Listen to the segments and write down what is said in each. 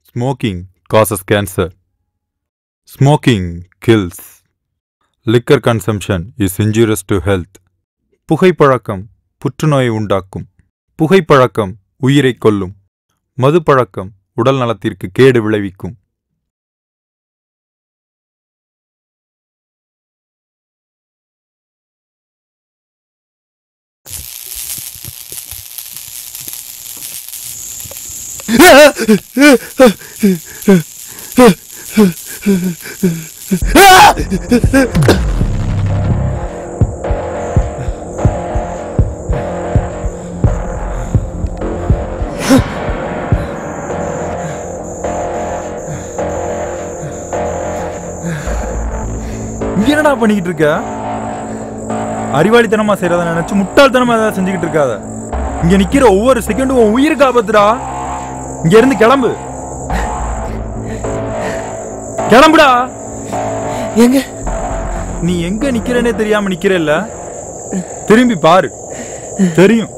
Smoking causes cancer. Smoking kills. Liquor consumption is injurious to health. புகைப்பழக்கம் புற்றுநோயை உண்டாக்கும் புகைப்பழக்கம் உயிரைக் கொல்லும் மதுப்பழக்கம் உடல் நலத்திற்கு கேடு விளைவிக்கும் இங்க என்னடா பண்ணிக்கிட்டு இருக்க அறிவாளித்தனமா செய்யறத நினைச்சு முட்டாள்தனமா ஏதாவது செஞ்சுக்கிட்டு இருக்காத இங்க நிக்கிற ஒவ்வொரு செகண்டும் உன் உயிருக்கு ஆபத்துடா இங்க இருந்து கிளம்பு கிளம்புடா எங்க நீ எங்க நிக்கிறேனே தெரியாம நிக்கிற இல்ல திரும்பி பாரு தெரியும்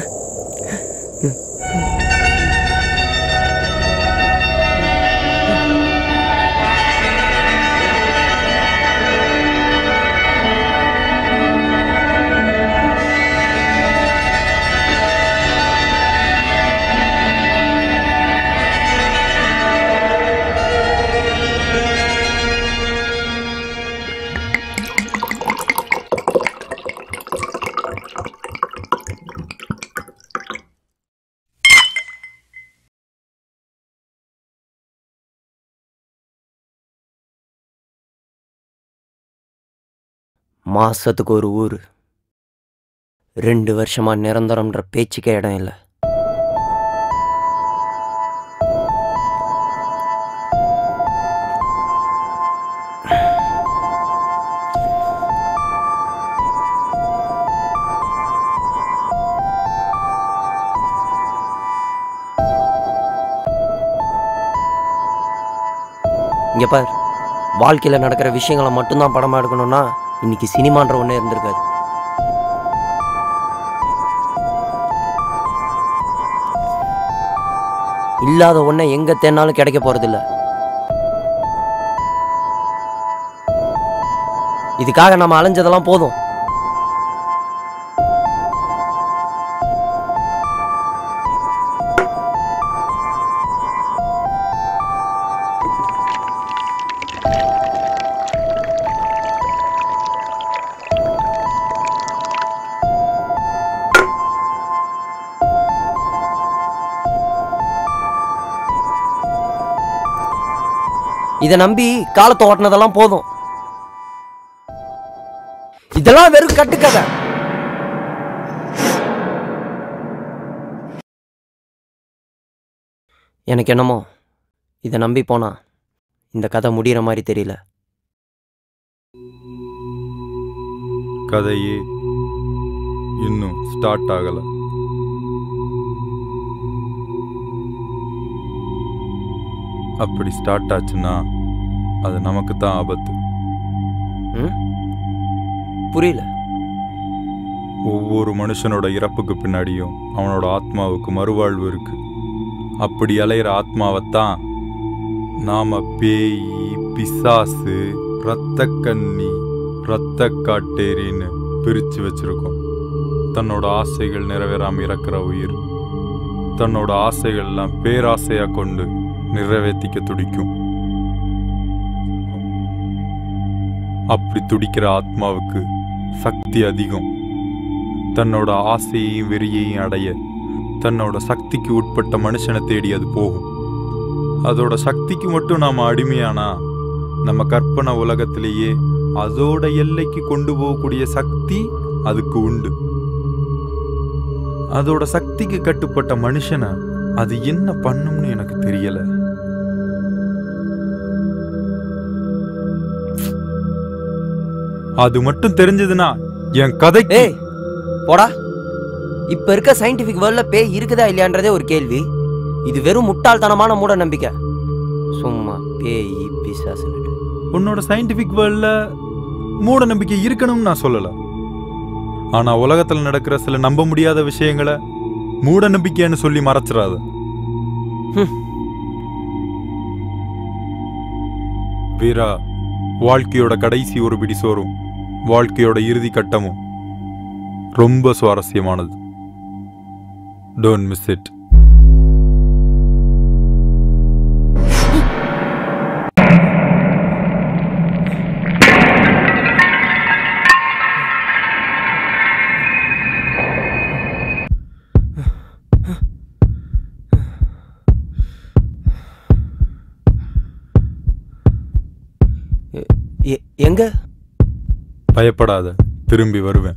மாசத்துக்கு ஒரு ஊர் ரெண்டு வருஷமா நிரந்தரம்ன்ற பேச்சுக்கே இடம் இல்லை இங்க பார் வாழ்க்கையில நடக்கிற விஷயங்களை மட்டும்தான் படமா எடுக்கணும்னா இன்னைக்கு சினிமான்ற ஒண்ணே இருந்திருக்காது இல்லாத ஒண்ணை எங்க தேடினாலும் கிடைக்க போறதில்ல இதுக்காக நம்ம அலைஞ்சதெல்லாம் போதும் இதை நம்பி காலத்தை ஓட்டினதெல்லாம் போதும் இதெல்லாம் வெறும் கட்டுக்கதை எனக்கு என்னமோ இதை நம்பி போனா இந்த கதை முடியிற மாதிரி தெரியல கதையே இன்னும் ஸ்டார்ட் ஆகல அப்படி ஸ்டார்ட் ஆச்சுன்னா அது நமக்கு தான் ஆபத்து ம் புரியல ஒவ்வொரு மனுஷனோட இறப்புக்கு பின்னாடியும் அவனோட ஆத்மாவுக்கு மறுவாழ்வு இருக்கு அப்படி அலையிற ஆத்மாவைத்தான் நாம பேய் பிசாசு இரத்த கன்னி இரத்த காட்டேரின்னு பிரிச்சு வச்சிருக்கோம் தன்னோட ஆசைகள் நிறைவேறாம இறக்குற உயிர் தன்னோட ஆசைகள் எல்லாம் பேராசையா கொண்டு நிறைவேற்றிக்க துடிக்கும் அப்படி துடிக்கிற ஆத்மாவுக்கு சக்தி அதிகம் தன்னோட ஆசையையும் வெறியையும் அடைய தன்னோட சக்திக்கு உட்பட்ட மனுஷனை தேடி அது போகும் அதோட சக்திக்கு மட்டும் நாம அடிமையானா நம்ம கற்பனை உலகத்திலேயே அதோட எல்லைக்கு கொண்டு போகக்கூடிய சக்தி அதுக்கு உண்டு அதோட சக்திக்கு கட்டுப்பட்ட மனுஷனை அது என்ன பண்ணும்னு எனக்கு தெரியல அது மட்டும் தெரிஞ்சதுன்னா என் கதைக்கு ஏய் போடா இப்ப இருக்க சயின்டிபிக் வேர்ல்ட்ல பேய் இருக்குதா இல்லையான்றதே ஒரு கேள்வி இது வெறும் முட்டாள்தனமான மூட நம்பிக்கை சும்மா பேய் பிசாசுன்னு உன்னோட சயின்டிபிக் வேர்ல்ட்ல மூட நம்பிக்கை இருக்கணும்னு நான் சொல்லல ஆனா உலகத்துல நடக்கிற சில நம்ப முடியாத விஷயங்களை மூட நம்பிக்கைன்னு சொல்லி மறைச்சிடாத வீரா வாழ்க்கையோட கடைசி ஒரு பிடி சோறும் வாழ்க்கையோட இறுதி கட்டமும் ரொம்ப சுவாரஸ்யமானது டோன்ட் மிஸ் இட் எ- எ- எங்க பயப்படாத திரும்பி வருவேன்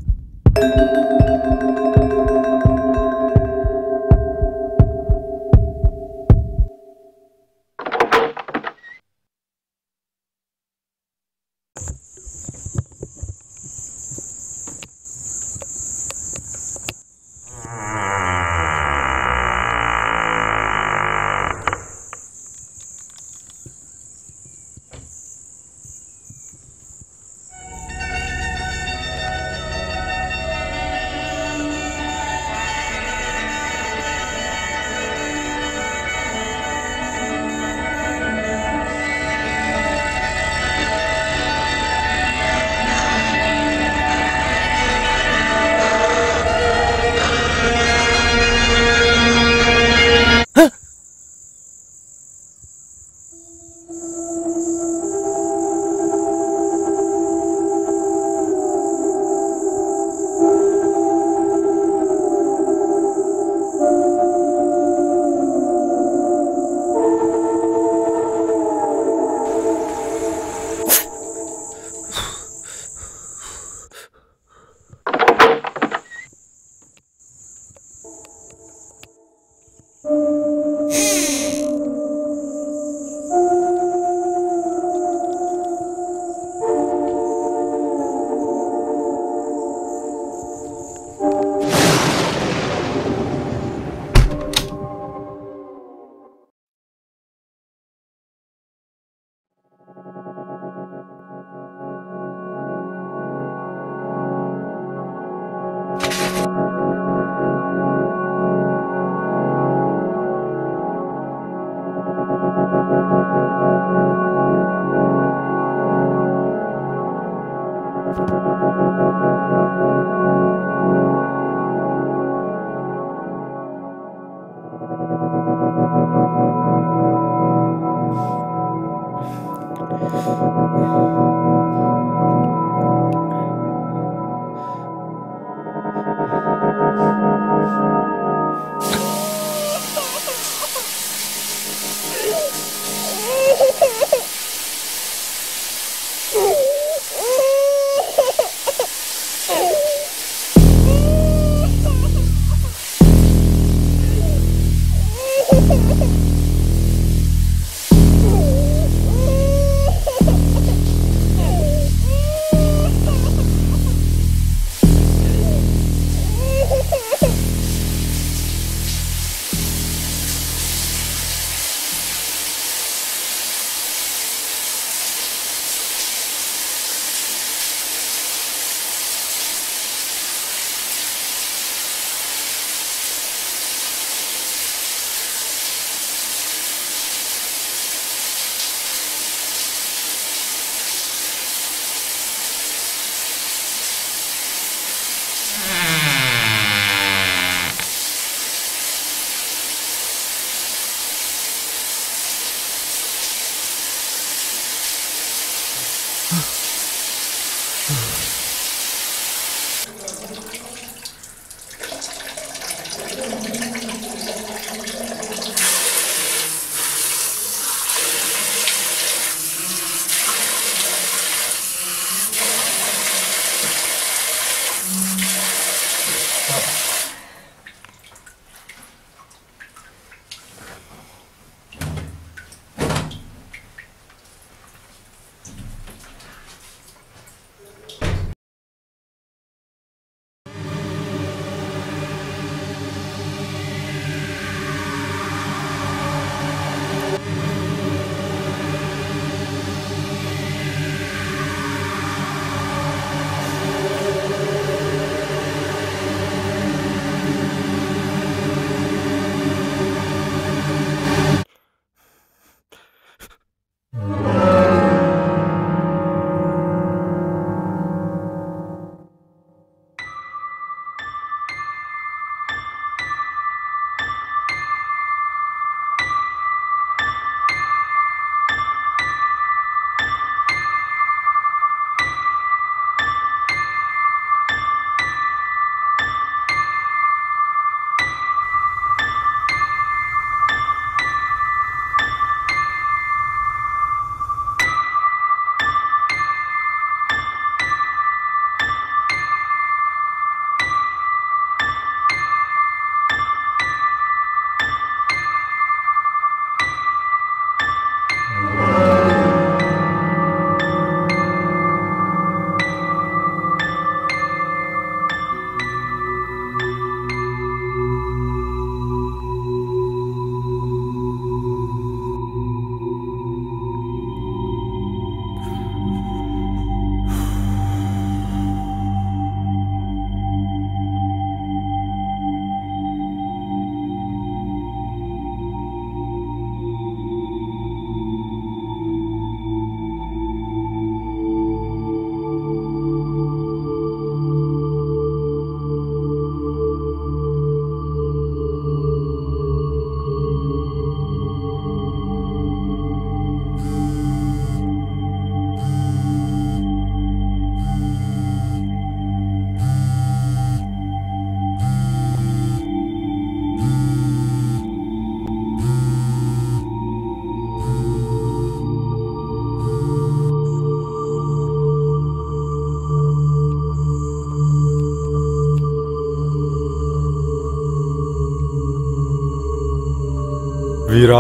உயிரா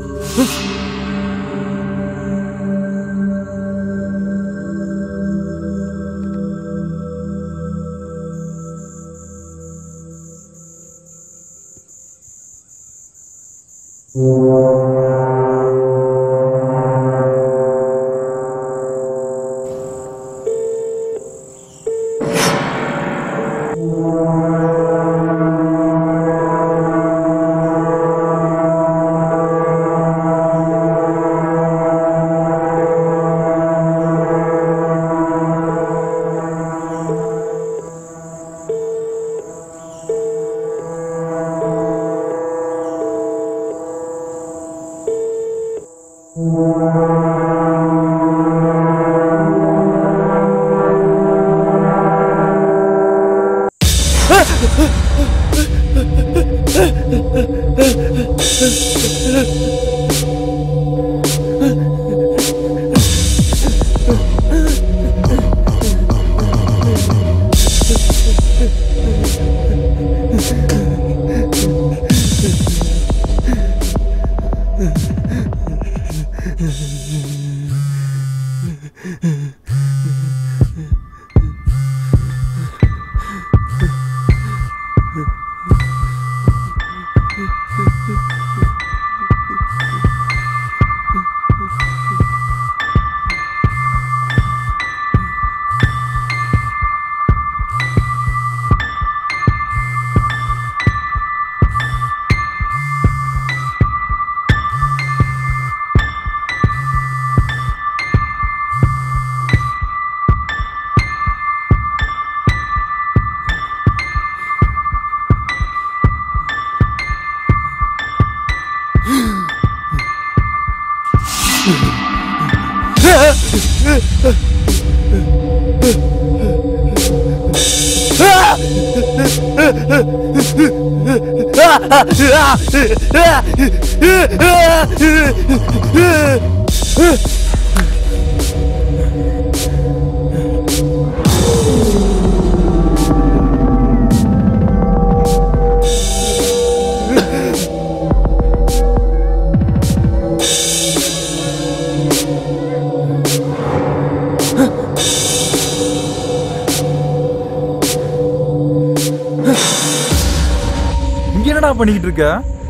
இங்க என்னடா பண்ணிக்கிட்டு இருக்க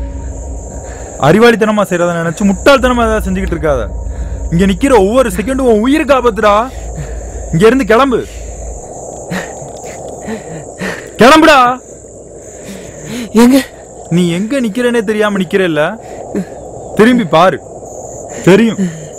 அறிவாளித்தனமா செய்யறத நினைச்சு முட்டாள்தனமா ஏதாவது செஞ்சுக்கிட்டு இருக்காத இங்க நிக்கிற ஒவ்வொரு செகண்டும் உன் உயிருக்கு ஆபத்துடா இங்க இருந்து கிளம்பு கிளம்புடா எங்க நீ எங்க நிக்கிறேனே தெரியாம நிக்கிற இல்ல திரும்பி பாரு தெரியும்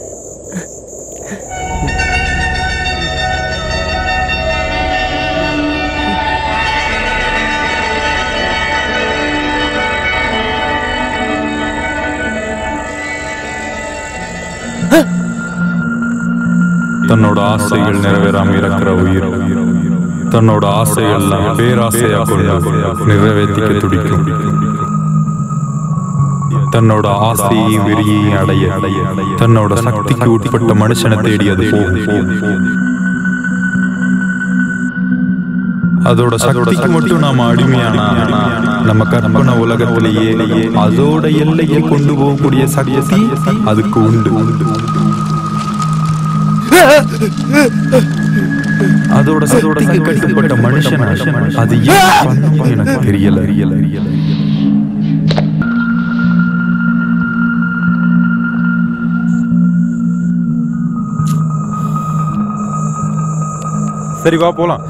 தன்னோட ஆசைகள் நிறைவேறாம இருக்கிற உயிர் தன்னோட ஆசைகள்லாம் பேராசையா கொண்டு நிறைவேற்றிக்க துடிக்கும் தன்னோட ஆசையையும் வெறியையும் அடைய தன்னோட சக்திக்கு உட்பட்ட மனுஷனை தேடி அது போகும் அதோட சக்திக்கு மட்டும் நாம அடிமையானா நம்ம கற்பனை உலகத்திலேயே அதோட எல்லையை கொண்டு போகக்கூடிய சக்தி அதுக்கு உண்டு அதோட சக்திக்கு கட்டுப்பட்ட மனுஷன் அது ஏன் பண்ணும் எனக்கு தெரியல சரி வா போலாம்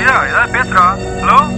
ராஜா ஏதாவது பேசுறா ஹலோ